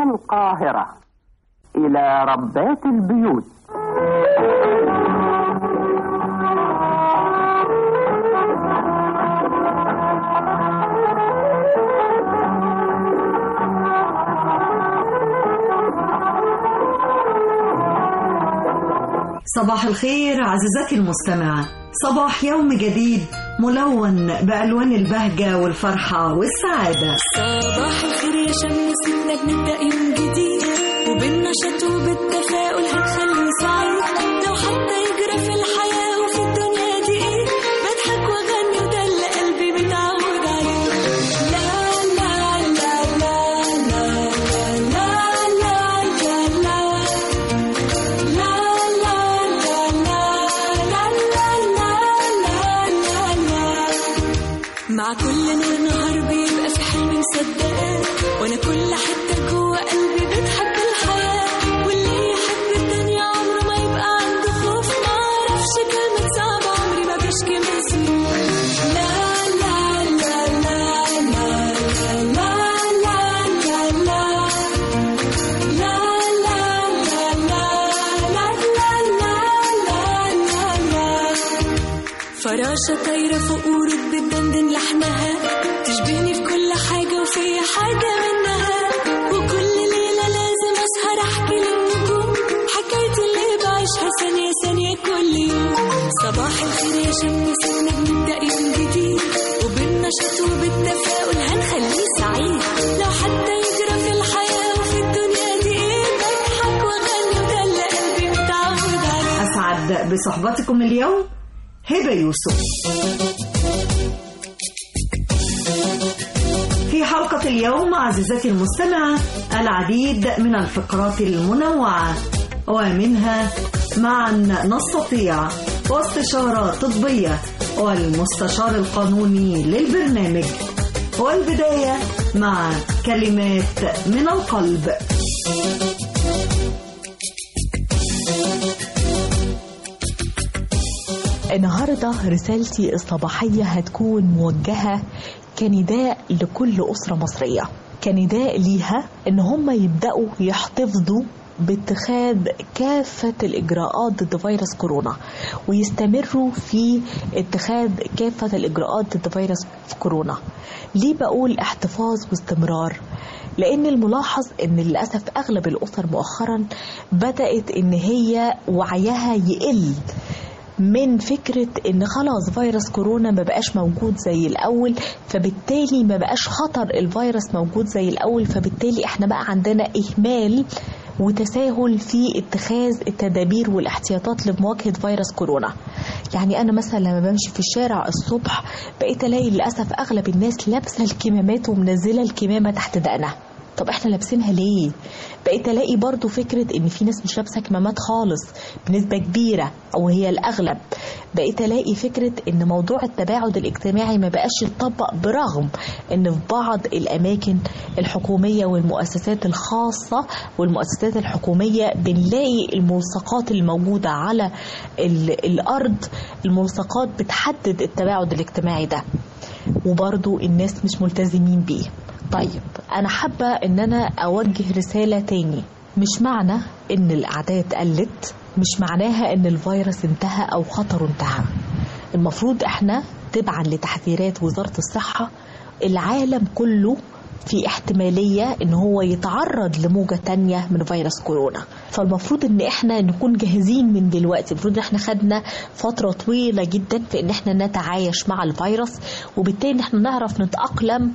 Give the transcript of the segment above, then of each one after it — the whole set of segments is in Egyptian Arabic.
القاهرة إلى ربات البيوت صباح الخير عزيزتي المستمعة صباح يوم جديد ملون بألوان البهجة والفرحة والسعادة صباح الخير يا شمسنا بنبدأ يوم جديد وبالنشاط وبالتفاؤل هنخليه سعيد لو حتى يجرى في الحياة وفي الدنيا دي ايه بضحك واغني وده اللي قلبي متعود عليه لا لا لا لا لا لا لا لا لا لا مع كل نور نهار بيبقى في حلم مصدقاه وانا كل حته جوه قلبي بتحب الحياه واللي يحب الدنيا عمره ما يبقى عنده خوف ما اعرفش كلمه صعبه عمري ما بشكي من سنين لا لا لا لا لا لا لا لا لا لا فراشة طايرة فوق ورود بتدندن لحنها تشبهني في كل حاجة وفي حاجة منها وكل ليلة لازم أسهر أحكي للنجوم حكايتي اللي بعيشها ثانية ثانية كل يوم صباح الخير يا شمسنا بنبدأ يوم جديد وبالنشاط وبالتفاؤل هنخليه سعيد لو حتى يجرى في الحياة وفي الدنيا دي إيه بضحك وأغني وده اللي قلبي متعود عليه أسعد بصحبتكم اليوم هبة يوسف في حلقة اليوم عزيزتي المستمعة العديد من الفقرات المنوعة ومنها معا نستطيع واستشارة طبية والمستشار القانوني للبرنامج والبداية مع كلمات من القلب النهارده رسالتي الصباحية هتكون موجهة كنداء لكل أسرة مصرية كنداء ليها إن هم يبدأوا يحتفظوا باتخاذ كافة الإجراءات ضد فيروس كورونا ويستمروا في اتخاذ كافة الإجراءات ضد فيروس كورونا ليه بقول احتفاظ واستمرار لأن الملاحظ إن للأسف أغلب الأسر مؤخرا بدأت إن هي وعيها يقل من فكرة ان خلاص فيروس كورونا ما بقاش موجود زي الاول فبالتالي ما بقاش خطر الفيروس موجود زي الاول فبالتالي احنا بقى عندنا اهمال وتساهل في اتخاذ التدابير والاحتياطات لمواجهة فيروس كورونا يعني أنا مثلا لما بمشي في الشارع الصبح بقيت ألاقي للأسف أغلب الناس لابسة الكمامات ومنزلة الكمامة تحت دقنها طب احنا لابسينها ليه بقيت الاقي برضو فكرة ان في ناس مش لابسة كمامات خالص بنسبة كبيرة او هي الاغلب بقيت الاقي فكرة ان موضوع التباعد الاجتماعي ما بقاش يتطبق برغم ان في بعض الاماكن الحكومية والمؤسسات الخاصة والمؤسسات الحكومية بنلاقي الملصقات الموجودة على الارض الملصقات بتحدد التباعد الاجتماعي ده وبرضو الناس مش ملتزمين بيه طيب انا حابه ان انا اوجه رساله تاني مش معنى ان الاعداد قلت مش معناها ان الفيروس انتهى او خطره انتهى المفروض احنا تبعا لتحذيرات وزاره الصحه العالم كله في احتمالية ان هو يتعرض لموجة تانية من فيروس كورونا فالمفروض ان احنا نكون جاهزين من دلوقتي المفروض ان احنا خدنا فترة طويلة جدا في ان احنا نتعايش مع الفيروس وبالتالي ان احنا نعرف نتأقلم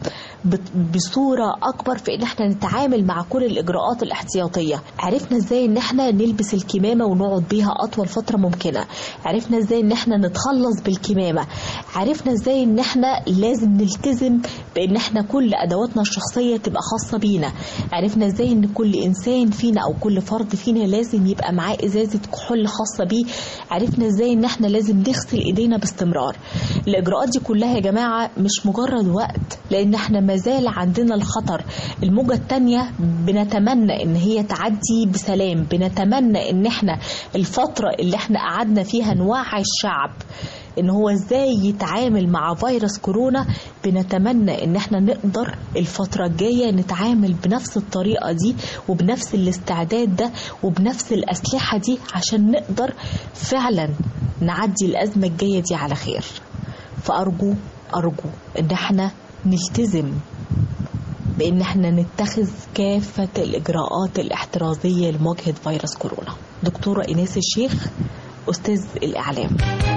بصورة اكبر في ان احنا نتعامل مع كل الاجراءات الاحتياطية عرفنا ازاي ان احنا نلبس الكمامة ونقعد بيها اطول فترة ممكنة عرفنا ازاي ان احنا نتخلص بالكمامة عرفنا ازاي ان احنا لازم نلتزم بان احنا كل ادواتنا الشخصية تبقى خاصة بينا عرفنا ازاي ان كل انسان فينا او كل فرد فينا لازم يبقى معاه ازازة كحول خاصة بيه عرفنا ازاي ان احنا لازم نغسل ايدينا باستمرار الاجراءات دي كلها يا جماعة مش مجرد وقت لان احنا مازال عندنا الخطر الموجة التانية بنتمنى ان هي تعدي بسلام بنتمنى ان احنا الفترة اللي احنا قعدنا فيها نوعي الشعب ان هو ازاي يتعامل مع فيروس كورونا بنتمنى ان احنا نقدر الفترة الجاية نتعامل بنفس الطريقة دي وبنفس الاستعداد ده وبنفس الأسلحة دي عشان نقدر فعلا نعدي الأزمة الجاية دي على خير فأرجو أرجو إن احنا نلتزم بإن احنا نتخذ كافة الإجراءات الاحترازية لمواجهة فيروس كورونا دكتورة إيناس الشيخ أستاذ الإعلام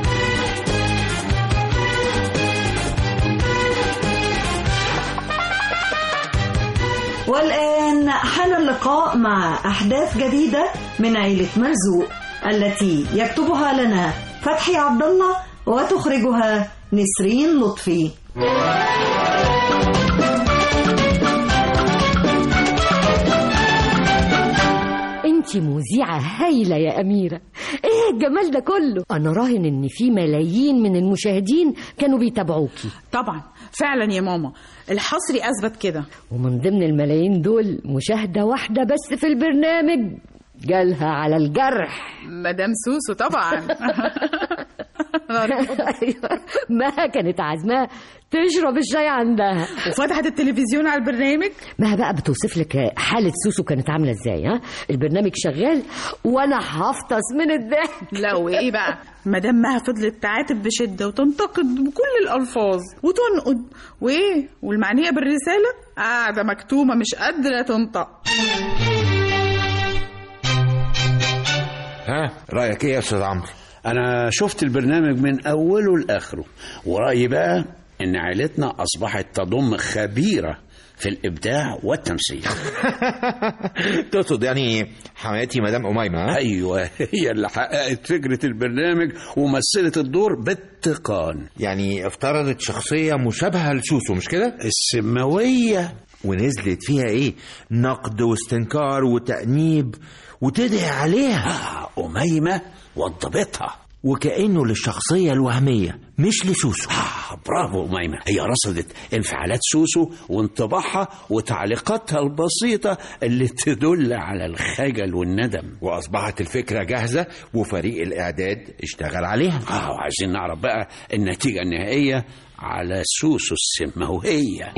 والآن حان اللقاء مع أحداث جديدة من عيلة مرزوق التي يكتبها لنا فتحي عبد الله وتخرجها نسرين لطفي انتي مذيعة هايلة يا أميرة ايه الجمال ده كله انا راهن ان في ملايين من المشاهدين كانوا بيتابعوكي طبعا فعلا يا ماما الحصري اثبت كده ومن ضمن الملايين دول مشاهدة واحدة بس في البرنامج جالها على الجرح مدام سوسو طبعا أيوة، ما كانت عازماه تشرب الشاي عندها وفتحت التلفزيون على البرنامج ما بقى بتوصف لك حالة سوسو كانت عاملة ازاي ها البرنامج شغال وانا هفطس من الضحك لا وايه بقى مدام مها فضلت تعاتب بشده وتنتقد بكل الالفاظ وتنقد وايه والمعنيه بالرساله قاعده مكتومه مش قادره تنطق ها رايك ايه يا استاذ عمرو أنا شفت البرنامج من أوله لآخره ورأيي بقى إن عائلتنا أصبحت تضم خبيرة في الإبداع والتمثيل تقصد يعني حماتي مدام اميمه ها؟ أيوة هي اللي حققت فكرة البرنامج ومثلت الدور باتقان يعني افترضت شخصيه مشابهه لسوسو مش كده السماوية ونزلت فيها ايه نقد واستنكار وتانيب وتدعي عليها آه أميمة وضبطها وكانه للشخصيه الوهميه مش لسوسو آه برافو أميمة هي رصدت انفعالات سوسو وانطباعها وتعليقاتها البسيطة اللي تدل على الخجل والندم واصبحت الفكره جاهزه وفريق الاعداد اشتغل عليها آه وعايزين نعرف بقى النتيجة النهائية على سوسو السماوية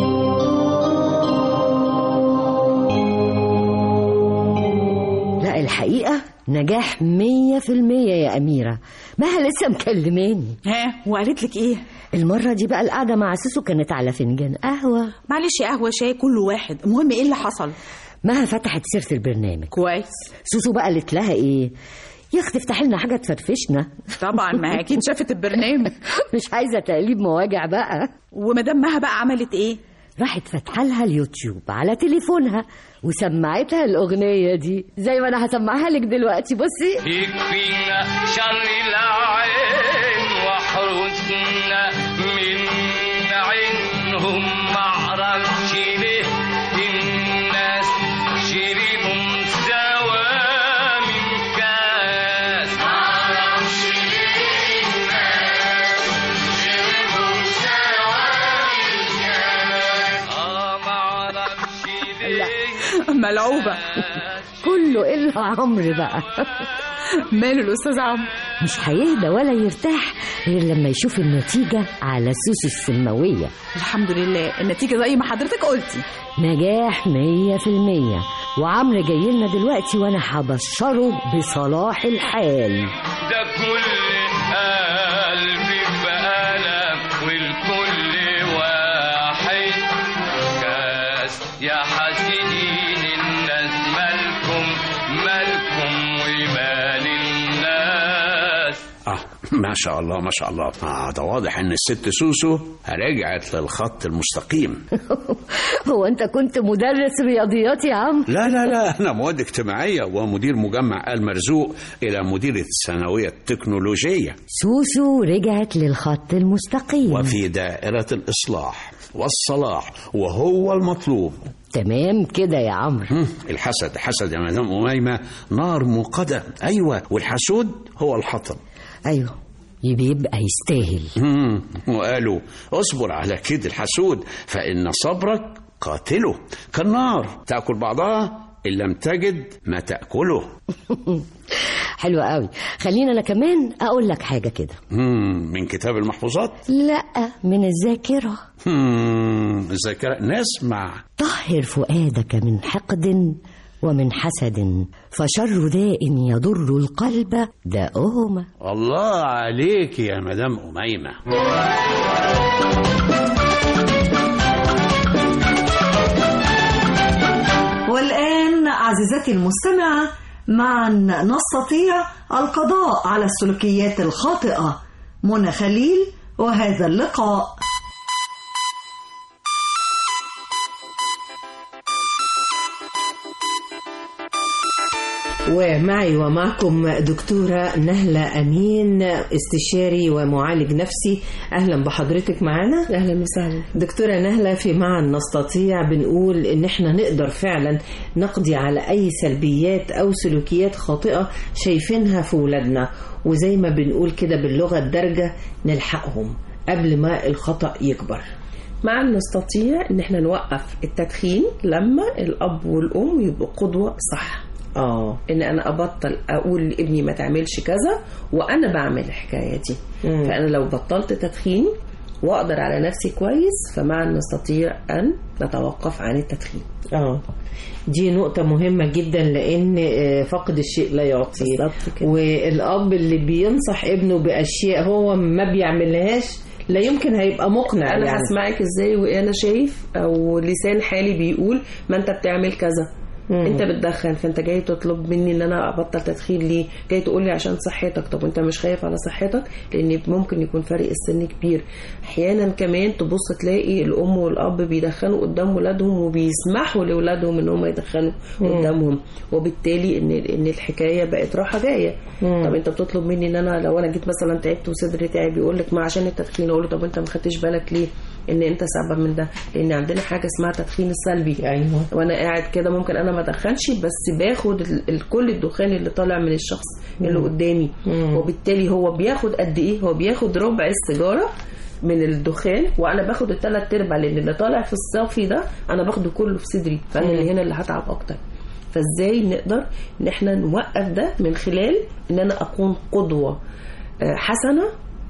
لا الحقيقة نجاح مية في المية يا أميرة ما لسه مكلماني ها وقالت لك ايه المرة دي بقى القعدة مع سوسو كانت على فنجان قهوة معلش قهوه شاي كل واحد المهم ايه اللي حصل مها فتحت سيرة البرنامج كويس سوسو بقى قالت لها ايه يا اختي افتحي لنا حاجة تفرفشنا طبعا ما هي اكيد شافت البرنامج مش عايزة تقليب مواجع بقى ومدام مها بقى عملت ايه راحت فاتحة لها اليوتيوب على تليفونها وسمعتها الأغنية دي زي ما أنا هسمعها لك دلوقتي بصي يكفينا شر العين واحرسنا من عينهم معرفش ليه الناس شربوا سوا من كاس معرفش ليه الناس شربوا سوا من كاس اه معرفش ليه ملعوبه كله إلا عمرو بقى ماله الاستاذ عمرو مش هيهدى ولا يرتاح غير لما يشوف النتيجة على سوسو السماوية الحمد لله النتيجه زي ما حضرتك قلتي نجاح مية في المية وعمرو جاي لنا دلوقتي وأنا هبشره بصلاح الحال ده كل قلبي في ألم والكل واحد كاس يا حاسدين الناس مالكم مالكم ومال الناس آه ما شاء الله ما شاء الله آه ده واضح إن الست سوسو رجعت للخط المستقيم هو أنت كنت مدرس رياضيات يا عم لا لا لا أنا مواد اجتماعية ومدير مجمع آل مرزوق إلى مديرة الثانوية التكنولوجية سوسو رجعت للخط المستقيم وفي دائرة الإصلاح والصلاح وهو المطلوب تمام كده يا عمرو هم، الحسد حسد يا مدام أميمة نار موقدة أيوة والحسود هو الحطب أيوه يبقى يستاهل هم، وقالوا اصبر على كيد الحسود فإن صبرك قاتله كالنار تأكل بعضها إن لم تجد ما تأكله حلوة قوي خلينا أنا كمان أقول لك حاجة كده مم، من كتاب المحفوظات لا من الذاكرة مم، الذاكرة نسمع طهر فؤادك من حقد ومن حسد فشر داء يضر القلب داؤهما الله عليك يا مدام أميمة والآن عزيزتي المستمعة معا نستطيع القضاء على السلوكيات الخاطئة منى خليل وهذا اللقاء ومعي ومعكم دكتورة نهلة أمين استشاري ومعالج نفسي أهلا بحضرتك معنا أهلا وسهلا دكتورة نهلة في معا نستطيع بنقول إن إحنا نقدر فعلا نقضي على أي سلبيات أو سلوكيات خاطئة شايفينها في ولادنا وزي ما بنقول كده باللغة الدارجة نلحقهم قبل ما الخطأ يكبر مع نستطيع ان احنا نوقف التدخين لما الاب والام يبقوا قدوه صح اه ان انا ابطل اقول لابني ما تعملش كذا وانا بعمل الحكايه دي مم. فانا لو بطلت تدخين واقدر على نفسي كويس فمع نستطيع ان نتوقف عن التدخين اه دي نقطة مهمة جدا لأن آه، فقد الشيء لا يعطيه بالظبط كده. والأب اللي بينصح ابنه بأشياء هو ما بيعملهاش لا يمكن هيبقى مقنع انا يعني هسمعك ازاي وانا شايف او لسان حالي بيقول ما انت بتعمل كذا مم. انت بتدخن فانت جاي تطلب مني ان انا ابطل تدخين ليه جاي تقول لي عشان صحتك طب انت مش خايف على صحتك لان ممكن يكون فرق السن كبير احيانا كمان تبص تلاقي الام والاب بيدخنوا قدام ولادهم وبيسمحوا لاولادهم ان هم يدخنوا مم. قدامهم وبالتالي ان ان الحكايه بقت راحه جايه مم. طب انت بتطلب مني ان انا لو انا جيت مثلا تعبت وصدري تعب يقول لك ما عشان التدخين اقول له طب انت ما خدتش بالك ليه ان انت سبب من ده لان عندنا حاجه اسمها التدخين السلبي ايوه وانا قاعد كده ممكن انا ما ادخنش بس باخد ال- ال- كل الدخان اللي طالع من الشخص اللي مم. قدامي مم. وبالتالي هو بياخد قد ايه هو بياخد ربع السيجاره من الدخان وانا باخد الثلاث ارباع لان اللي طالع في الصافي ده انا باخده كله في صدري فانا مم. اللي هنا اللي هتعب اكتر فازاي نقدر ان احنا نوقف ده من خلال ان انا اكون قدوه آه، حسنه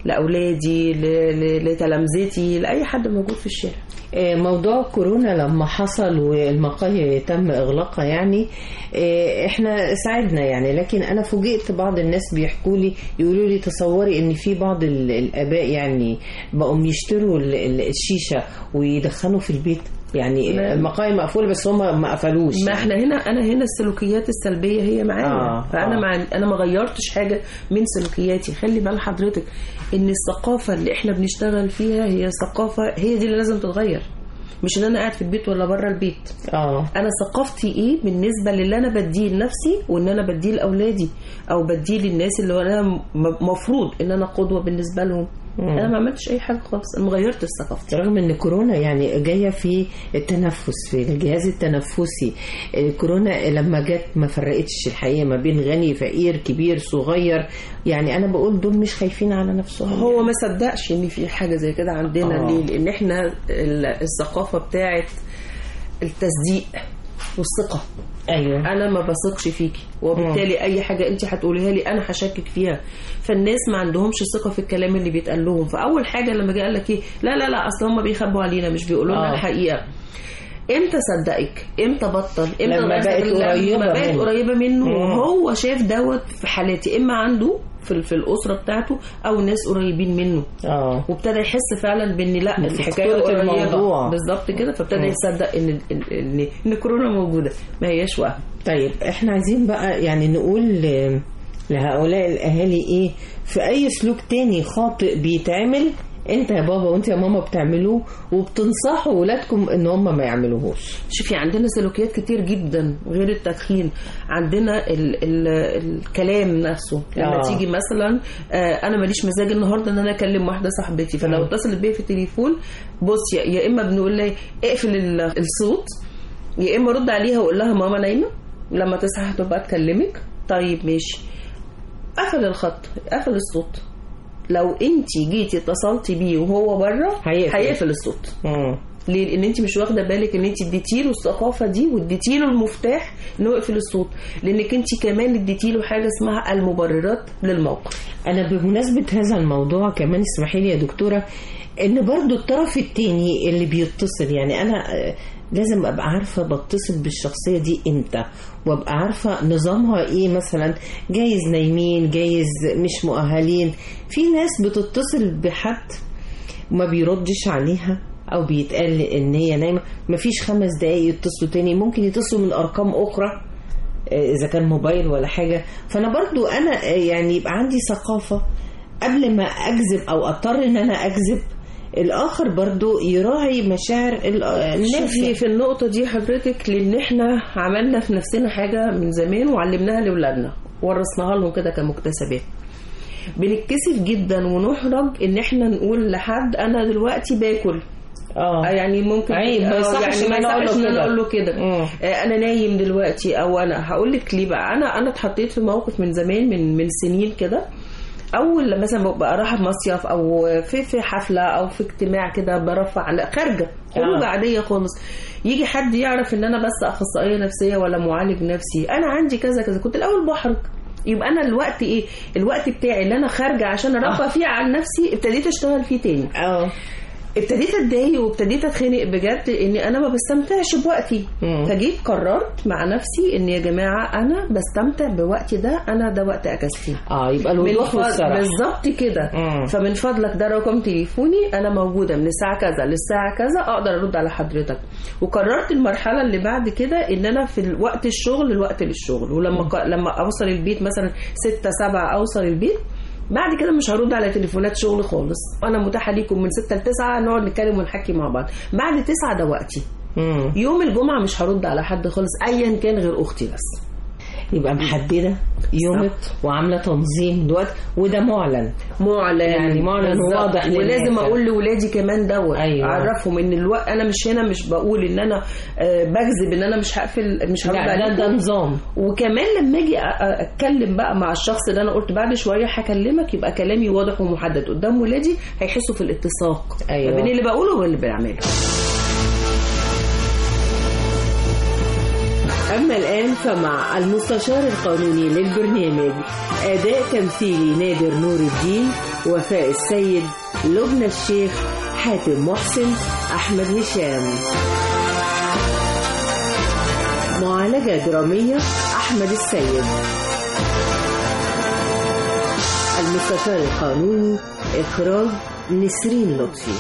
لاولادي ل- ل- لتلامذتي لاي حد موجود في الشارع آه، موضوع كورونا لما حصل والمقاهي تم اغلاقها يعني آه، احنا ساعدنا يعني لكن انا فوجئت بعض الناس بيحكوا لي يقولوا لي تصوري ان في بعض ال- الاباء يعني بقوا يشتروا ال- ال- الشيشه ويدخنوا في البيت يعني ما- المقاهي مقفوله بس هم ما قفلوش ما احنا هنا انا هنا السلوكيات السلبيه هي معانا آه، فانا آه. مع انا ما غيرتش حاجه من سلوكياتي خلي بال حضرتك ان الثقافه اللي احنا بنشتغل فيها هي ثقافه هي دي اللي لازم تتغير مش ان انا قاعد في البيت ولا بره البيت اه انا ثقافتي ايه بالنسبه للي انا بديه لنفسي وان انا بديه لاولادي او بديه للناس اللي انا م- مفروض ان انا قدوه بالنسبه لهم مم. انا ما عملتش اي حاجه خالص انا ما غيرتش ثقافتي رغم ان كورونا يعني جايه في التنفس في الجهاز التنفسي آه، كورونا لما جت ما فرقتش الحقيقه ما بين غني فقير كبير صغير يعني انا بقول دول مش خايفين على نفسهم هو ما صدقش ان في حاجه زي كده عندنا آه. ليه لان احنا ال- الثقافه بتاعت التصديق والثقه ايوه انا ما بثقش فيكي وبالتالي اي حاجه انت هتقوليها لي انا هشكك فيها فالناس ما عندهمش ثقه في الكلام اللي بيتقال لهم فاول حاجه لما جه قال لك ايه لا لا لا اصل هم بيخبوا علينا مش بيقولوا لنا آه. الحقيقه امتى صدقك امتى بطل امتى لما غير بقت صدق؟ قريبة لما بقت منه. قريبه منه مم. وهو شاف دوت في حالاتي اما عنده في, في الاسره بتاعته او ناس قريبين منه اه وابتدى يحس فعلا بان لا في الحكايه خطورة قريبه الموضوع. بالظبط كده فابتدى مم. يصدق ان ان ان, إن كورونا موجوده ما هياش وهم طيب احنا عايزين بقى يعني نقول ل- لهؤلاء الاهالي ايه في اي سلوك تاني خاطئ بيتعمل انت يا بابا وانت يا ماما بتعملوه وبتنصحوا ولادكم ان هم ما يعملوهوش شوفي عندنا سلوكيات كتير جدا غير التدخين عندنا ال ال الكلام نفسه لما آه. تيجي مثلا آه انا ماليش مزاج النهارده ان انا اكلم واحده صاحبتي فلو مم. اتصلت بيا في التليفون بص يا, يا اما بنقول لها اقفل ال- الصوت يا اما رد عليها واقول لها ماما نايمه لما تصحى هتبقى تكلمك طيب ماشي قفل الخط قفل الصوت لو انت جيتي اتصلتي بيه وهو بره هيقفل. هيقفل الصوت مم. ليه لان انت مش واخده بالك ان انت اديتي له الثقافه دي واديتي له المفتاح ان هو يقفل الصوت لانك انت كمان اديتي له حاجه اسمها المبررات للموقف انا بمناسبه هذا الموضوع كمان اسمحي لي يا دكتوره ان برضو الطرف التاني اللي بيتصل يعني انا آه، لازم ابقى عارفه بتصل بالشخصيه دي امتى وابقى عارفه نظامها ايه مثلا جايز نايمين جايز مش مؤهلين في ناس بتتصل بحد ما بيردش عليها او بيتقال ان هي نايمه مفيش خمس دقايق يتصلوا تاني ممكن يتصلوا من ارقام اخرى آه، اذا كان موبايل ولا حاجه فانا برضو انا آه، يعني يبقى عندي ثقافه قبل ما اكذب او اضطر ان انا اكذب الاخر برضو يراعي مشاعر ال- آه، الناس شوفي في النقطة دي حضرتك لأن احنا عملنا في نفسنا حاجة من زمان وعلمناها لأولادنا ورثناها لهم كده كمكتسبات بنتكسف جدا ونحرج ان احنا نقول لحد انا دلوقتي باكل اه يعني ممكن عيب، ما آه، يصحش يعني إن ما أنا أقول له يصحش ان انا كده. اقول له كده مم. آه، انا نايم دلوقتي او انا هقول لك ليه بقى انا انا اتحطيت في موقف من زمان من من سنين كده اول لما مثلا ببقى رايحه مصيف او في في حفله او في اجتماع كده برفع على خارجه خروجه آه. عاديه خالص يجي حد يعرف ان انا بس اخصائيه نفسيه ولا معالج نفسي انا عندي كذا كذا كنت الاول بحرج يبقى انا الوقت ايه الوقت بتاعي اللي انا خارجه عشان ارفه آه. فيه عن نفسي ابتديت اشتغل فيه تاني اه ابتديت اتضايق وابتديت اتخنق بجد ان انا ما بستمتعش بوقتي مم. فجيت قررت مع نفسي ان يا جماعه انا بستمتع بوقتي ده انا ده وقت اجازتي اه يبقى من الوضوح فضل- والصراحه بالظبط كده مم. فمن فضلك ده رقم تليفوني انا موجوده من الساعه كذا للساعه كذا اقدر ارد على حضرتك وقررت المرحله اللي بعد كده ان انا في وقت الشغل الوقت للشغل ولما ق... لما اوصل البيت مثلا 6 7 اوصل البيت بعد كده مش هرد على تليفونات شغل خالص انا متاحه ليكم من 6 ل 9 نقعد نتكلم ونحكي مع بعض بعد 9 ده وقتي مم. يوم الجمعه مش هرد على حد خالص ايا كان غير اختي بس يبقى محدده يومك وعامله تنظيم دلوقتي وده معلن معلن يعني معلن بالظبط. وواضح للناس. ولازم اقول لاولادي كمان دوت أيوة. اعرفهم ان الوقت انا مش هنا مش بقول ان انا آه، بكذب ان انا مش هقفل مش هرد لا ده, عليكم. ده نظام وكمان لما اجي أ- أ- اتكلم بقى مع الشخص اللي انا قلت بعد شويه هكلمك يبقى كلامي واضح ومحدد قدام ولادي هيحسوا في الاتساق أيوة. ما بين اللي بقوله واللي بعمله أما الآن فمع المستشار القانوني للبرنامج أداء تمثيلي نادر نور الدين وفاء السيد لبنى الشيخ حاتم محسن أحمد هشام معالجة درامية أحمد السيد المستشار القانوني إخراج نسرين لطفي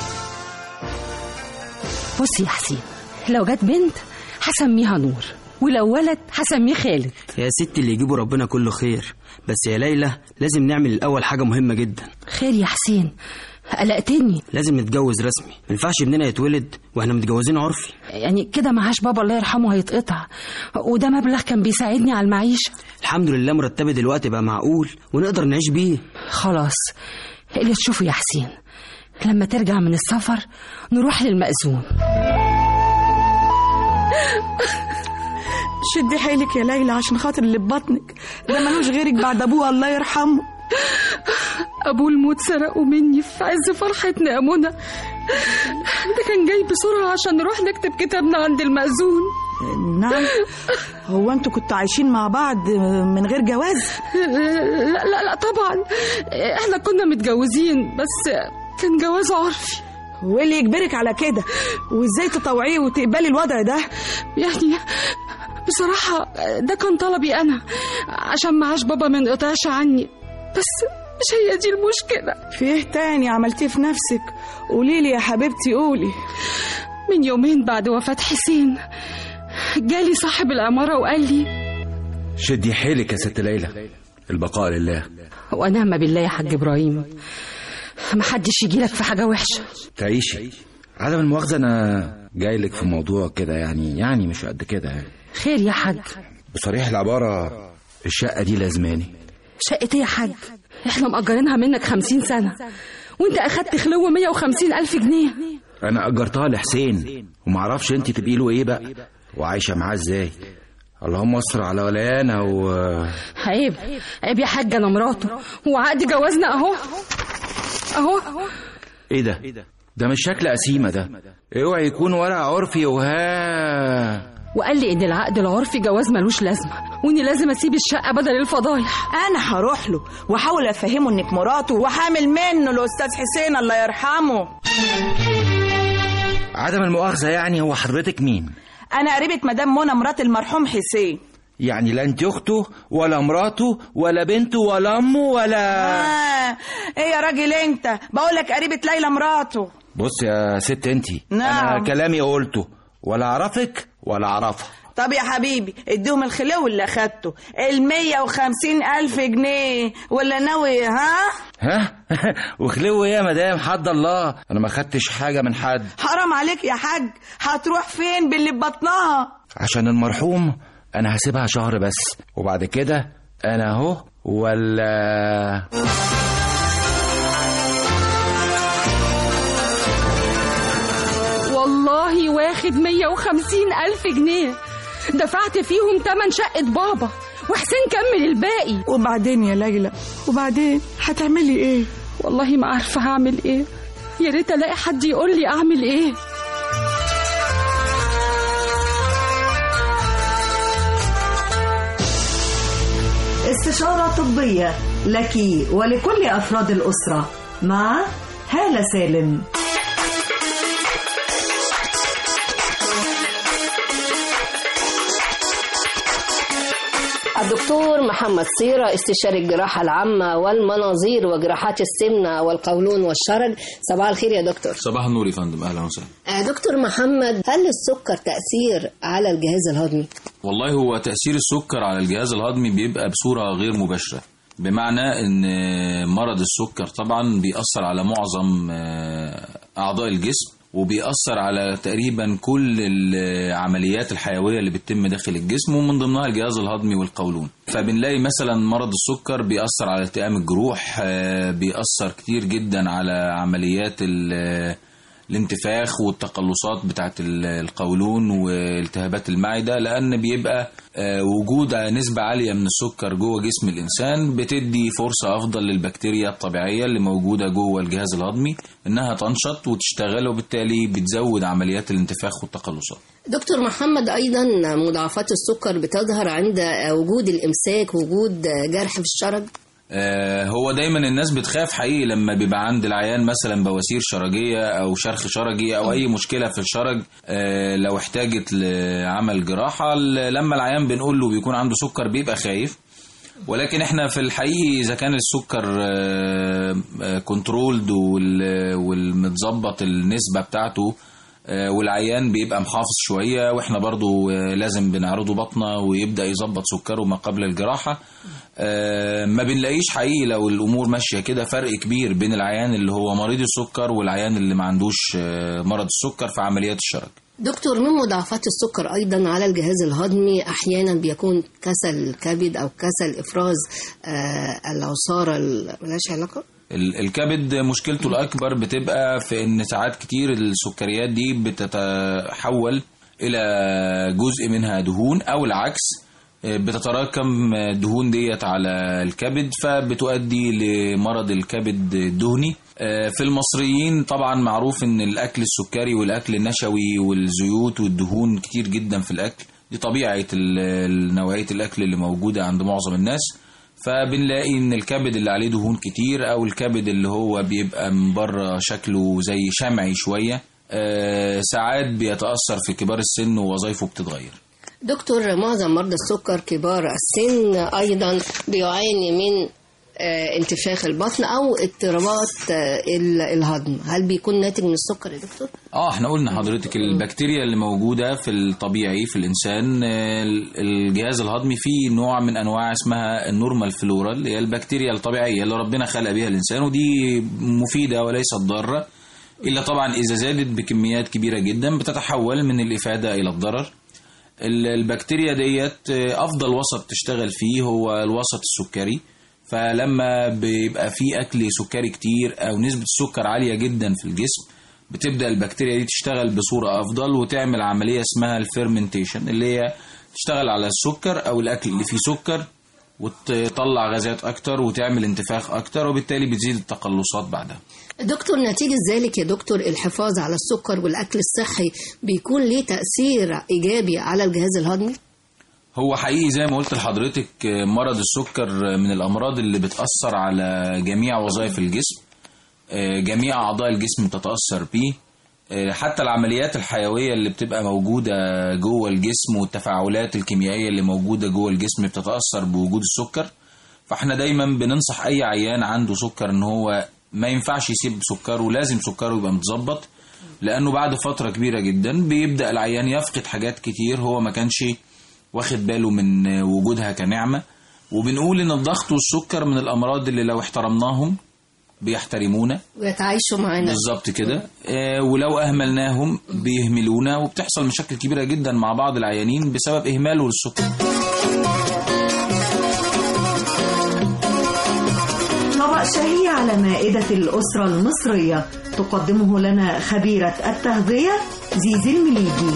بصي يا حسين لو جت بنت هسميها نور ولو ولد هسميه خالد يا ستي اللي يجيبه ربنا كله خير بس يا ليلى لازم نعمل الأول حاجة مهمة جدا خير يا حسين قلقتني لازم نتجوز رسمي ما ينفعش ابننا يتولد واحنا متجوزين عرفي يعني كده معاش بابا الله يرحمه هيتقطع وده مبلغ كان بيساعدني على المعيشة الحمد لله مرتبي دلوقتي بقى معقول ونقدر نعيش بيه خلاص اللي تشوفه يا حسين لما ترجع من السفر نروح للمأذون شدي حيلك يا ليلى عشان خاطر اللي ببطنك ده ملوش غيرك بعد ابوها الله يرحمه أبوه الموت سرقه مني في عز فرحتنا يا منى ده كان جاي بسرعة عشان نروح نكتب كتابنا عند المأذون نعم هو انتوا كنتوا عايشين مع بعض من غير جواز لا لا لا طبعا احنا كنا متجوزين بس كان جواز عرفي واللي يجبرك على كده وازاي تطوعيه وتقبلي الوضع ده يعني بصراحة ده كان طلبي أنا عشان معاش بابا ما انقطعش عني بس مش هي دي المشكلة في ايه تاني عملتيه في نفسك قوليلي يا حبيبتي قولي من يومين بعد وفاة حسين جالي صاحب العمارة وقال لي شدي حيلك يا ست ليلى البقاء لله ونعم بالله يا حاج إبراهيم محدش يجيلك في حاجة وحشة تعيشي عدم المؤاخذة أنا جاي لك في موضوع كده يعني يعني مش قد كده يعني خير يا حاج بصريح العبارة الشقة دي لازماني شقة ايه يا حاج احنا مأجرينها منك خمسين سنة وانت اخدت خلوة مية وخمسين ألف جنيه أنا أجرتها لحسين ومعرفش أنت تبقي له إيه بقى وعايشة معاه إزاي اللهم استر على ولايانا و عيب عيب يا حاج انا مراته وعقد جوازنا اهو اهو إيه ده ده مش شكل قسيمة ده اوعي يكون ورق عرفي وها وقال لي ان العقد العرفي جواز ملوش لازمه واني لازم اسيب الشقه بدل الفضايح انا هروح له واحاول افهمه انك مراته وحامل منه الاستاذ حسين الله يرحمه عدم المؤاخذة يعني هو حضرتك مين انا قريبه مدام منى مرات المرحوم حسين يعني لا انت اخته ولا مراته ولا بنته ولا امه ولا آه. ايه يا راجل انت بقول لك قريبه ليلى مراته بص يا ست انت نعم. انا كلامي قلته ولا اعرفك ولا اعرفها طب يا حبيبي اديهم الخلو اللي اخدته المية وخمسين الف جنيه ولا ناوي ها ها وخلو ايه يا مدام حد الله انا ما خدتش حاجه من حد حرام عليك يا حاج هتروح فين باللي ببطنها عشان المرحوم انا هسيبها شهر بس وبعد كده انا اهو ولا والله واخد 150 ألف جنيه دفعت فيهم تمن شقة بابا وحسين كمل الباقي وبعدين يا ليلى وبعدين هتعملي ايه والله ما عارفة هعمل ايه يا ريت الاقي حد يقول لي اعمل ايه استشارة طبية لك ولكل أفراد الأسرة مع هالة سالم الدكتور محمد صيرة استشاري الجراحة العامة والمناظير وجراحات السمنة والقولون والشرج صباح الخير يا دكتور صباح النور يا فندم اهلا وسهلا آه، دكتور محمد هل السكر تأثير على الجهاز الهضمي؟ والله هو تأثير السكر على الجهاز الهضمي بيبقى بصورة غير مباشرة بمعنى ان مرض السكر طبعا بيأثر على معظم آه، أعضاء الجسم وبيأثر على تقريبا كل العمليات الحيوية اللي بتتم داخل الجسم ومن ضمنها الجهاز الهضمي والقولون فبنلاقي مثلا مرض السكر بيأثر على التئام الجروح آه، بيأثر كتير جدا على عمليات ال- الانتفاخ والتقلصات بتاعت ال- القولون والتهابات المعدة لأن بيبقى آه، وجود نسبة عالية من السكر جوه جسم الإنسان بتدي فرصة أفضل للبكتيريا الطبيعية اللي موجودة جوه الجهاز الهضمي إنها تنشط وتشتغل وبالتالي بتزود عمليات الانتفاخ والتقلصات دكتور محمد أيضا مضاعفات السكر بتظهر عند وجود الإمساك وجود جرح في الشرج آه، هو دايما الناس بتخاف حقيقي لما بيبقى عند العيان مثلا بواسير شرجيه او شرخ شرجي او اي مشكله في الشرج آه، لو احتاجت لعمل جراحه ل- لما العيان بنقول له بيكون عنده سكر بيبقى خايف ولكن احنا في الحقيقي اذا كان السكر كنترولد والمتظبط النسبه بتاعته آه، والعيان بيبقى محافظ شويه واحنا برضو آه، لازم بنعرضه بطنه ويبدا يظبط سكره ما قبل الجراحه آه، ما بنلاقيش حقيقي لو الامور ماشيه كده فرق كبير بين العيان اللي هو مريض السكر والعيان اللي ما عندوش آه، مرض السكر في عمليات الشرج دكتور من مضاعفات السكر أيضا على الجهاز الهضمي أحيانا بيكون كسل الكبد أو كسل إفراز آه، العصارة ال- ملهاش علاقة؟ ال- الكبد مشكلته الأكبر بتبقى في إن ساعات كتير السكريات دي بتتحول إلى جزء منها دهون أو العكس آه، بتتراكم الدهون ديت على الكبد فبتؤدي لمرض الكبد الدهني آه، في المصريين طبعا معروف ان الاكل السكري والاكل النشوي والزيوت والدهون كتير جدا في الاكل دي طبيعه ال- نوعيه الاكل اللي موجوده عند معظم الناس فبنلاقي ان الكبد اللي عليه دهون كتير او الكبد اللي هو بيبقى من بره شكله زي شمعي شويه آه، ساعات بيتاثر في كبار السن ووظائفه بتتغير دكتور معظم مرضى السكر كبار السن أيضا بيعاني من آه، انتفاخ البطن أو اضطرابات آه، ال- الهضم هل بيكون ناتج من السكر يا دكتور؟ اه احنا قلنا حضرتك البكتيريا اللي موجوده في الطبيعي في الانسان آه، الجهاز الهضمي فيه نوع من انواع اسمها النورمال فلورا اللي هي البكتيريا الطبيعيه اللي ربنا خلق بيها الانسان ودي مفيده وليست ضاره الا طبعا اذا زادت بكميات كبيره جدا بتتحول من الافاده الى الضرر ال- البكتيريا ديت آه، افضل وسط تشتغل فيه هو الوسط السكري فلما بيبقى فيه اكل سكري كتير او نسبه السكر عاليه جدا في الجسم بتبدا البكتيريا دي تشتغل بصوره افضل وتعمل عمليه اسمها الفيرمنتيشن اللي هي تشتغل على السكر او الاكل اللي فيه سكر وتطلع غازات اكتر وتعمل انتفاخ اكتر وبالتالي بتزيد التقلصات بعدها دكتور نتيجة ذلك يا دكتور الحفاظ على السكر والأكل الصحي بيكون ليه تأثير إيجابي على الجهاز الهضمي؟ هو حقيقي زي ما قلت لحضرتك آه، مرض السكر من الامراض اللي بتاثر على جميع وظائف الجسم آه، جميع اعضاء الجسم تتاثر بيه آه، حتى العمليات الحيويه اللي بتبقى موجوده جوه الجسم والتفاعلات الكيميائيه اللي موجوده جوه الجسم بتتاثر بوجود السكر فاحنا دايما بننصح اي عيان عنده سكر ان هو ما ينفعش يسيب سكره لازم سكره يبقى متظبط لانه بعد فتره كبيره جدا بيبدا العيان يفقد حاجات كتير هو ما كانش واخد باله من وجودها كنعمه وبنقول ان الضغط والسكر من الامراض اللي لو احترمناهم بيحترمونا ويتعايشوا معانا بالظبط كده آه ولو اهملناهم بيهملونا وبتحصل مشاكل كبيره جدا مع بعض العيانين بسبب اهماله للسكر طبق شهي على مائدة الأسرة المصرية تقدمه لنا خبيرة التغذية زيزي المليجي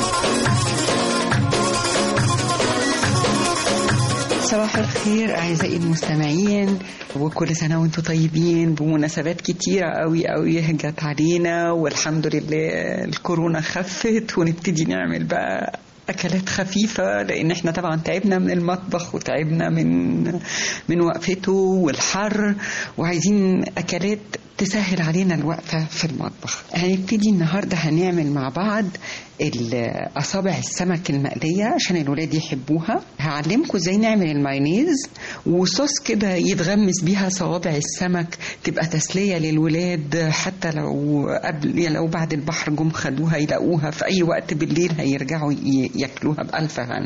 صباح الخير أعزائي المستمعين وكل سنة وانتم طيبين بمناسبات كتيرة قوي قوي جت علينا والحمد لله الكورونا خفت ونبتدي نعمل بقى اكلات خفيفه لان احنا طبعا تعبنا من المطبخ وتعبنا من من وقفته والحر وعايزين اكلات تسهل علينا الوقفه في المطبخ هنبتدي النهارده هنعمل مع بعض اصابع السمك المقليه عشان الولاد يحبوها هعلمكم ازاي نعمل المايونيز وصوص كده يتغمس بيها صوابع السمك تبقى تسليه للولاد حتى لو قبل يعني لو بعد البحر جم خدوها يلاقوها في اي وقت بالليل هيرجعوا ي- ياكلوها بألف هنا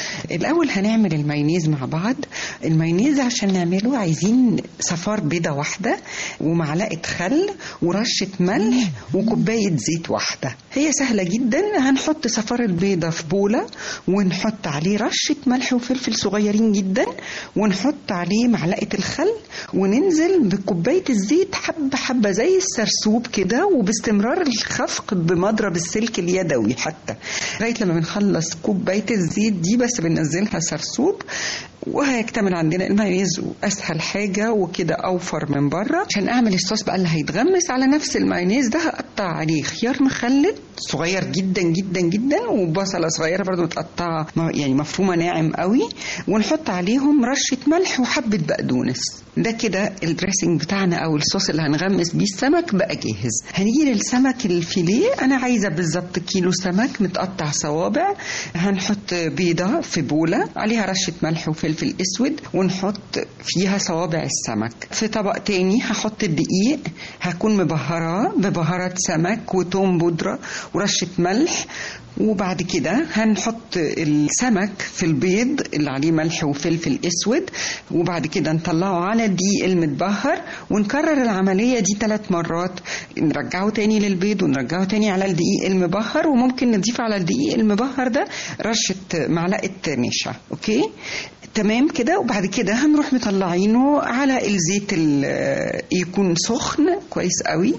الاول هنعمل المايونيز مع بعض المايونيز عشان نعمله عايزين صفار بيضه واحده ومعلقه خل ورشه ملح وكوبايه زيت واحده هي سهله جدا هنحط صفار البيضه في بوله ونحط عليه رشه ملح وفلفل صغيرين جدا ونحط عليه معلقه الخل وننزل بكوبايه الزيت حبه حبه زي السرسوب كده وباستمرار الخفق بمضرب السلك اليدوي حتى لغايه لما بنخلص كوبايه الزيت دي بس بننزلها سرسوب وهيكتمل عندنا المايونيز واسهل حاجه وكده اوفر من بره عشان اعمل الصوص بقى اللي هيتغمس على نفس المايونيز ده هقطع عليه خيار مخلل صغير جدا جدا جدا وبصله صغيره برضو متقطعه م- يعني مفرومه ناعم قوي ونحط عليهم رشه ملح وحبه بقدونس ده كده الدريسنج بتاعنا او الصوص اللي هنغمس بيه السمك بقى جاهز هنيجي للسمك الفيليه انا عايزه بالظبط كيلو سمك متقطع صوابع هنحط بيضه في بوله عليها رشه ملح وفلفل اسود ونحط فيها صوابع السمك في طبق تاني هحط الدقيق هكون مبهراه ببهارات سمك وتوم بودره ورشه ملح وبعد كده هنحط السمك في البيض اللي عليه ملح وفلفل اسود وبعد كده نطلعه على الدقيق المتبهر ونكرر العملية دي ثلاث مرات نرجعه تاني للبيض ونرجعه تاني على الدقيق المبهر وممكن نضيف على الدقيق المبهر ده رشة معلقة نشا اوكي تمام كده وبعد كده هنروح مطلعينه على الزيت ال- يكون سخن كويس قوي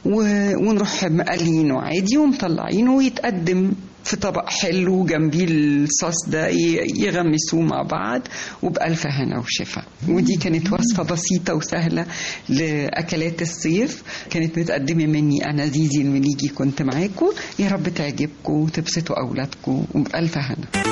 و- ونروح مقلينه عادي ومطلعينه ويتقدم في طبق حلو جنبيه الصوص ده ي- يغمسوه مع بعض وبألف هنا وشفا ودي كانت وصفة بسيطة وسهلة لأكلات الصيف كانت متقدمة مني أنا زيزي المليجي كنت معاكم يا رب تعجبكم وتبسطوا أولادكم وبألف هنا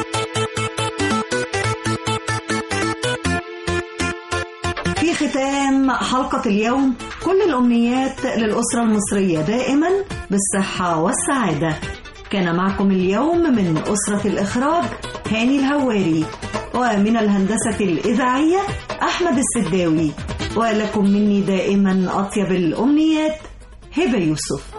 في ختام حلقة اليوم كل الأمنيات للأسرة المصرية دائما بالصحة والسعادة كان معكم اليوم من أسرة الإخراج هاني الهواري ومن الهندسة الإذاعية أحمد السداوي ولكم مني دائما أطيب الأمنيات هبة يوسف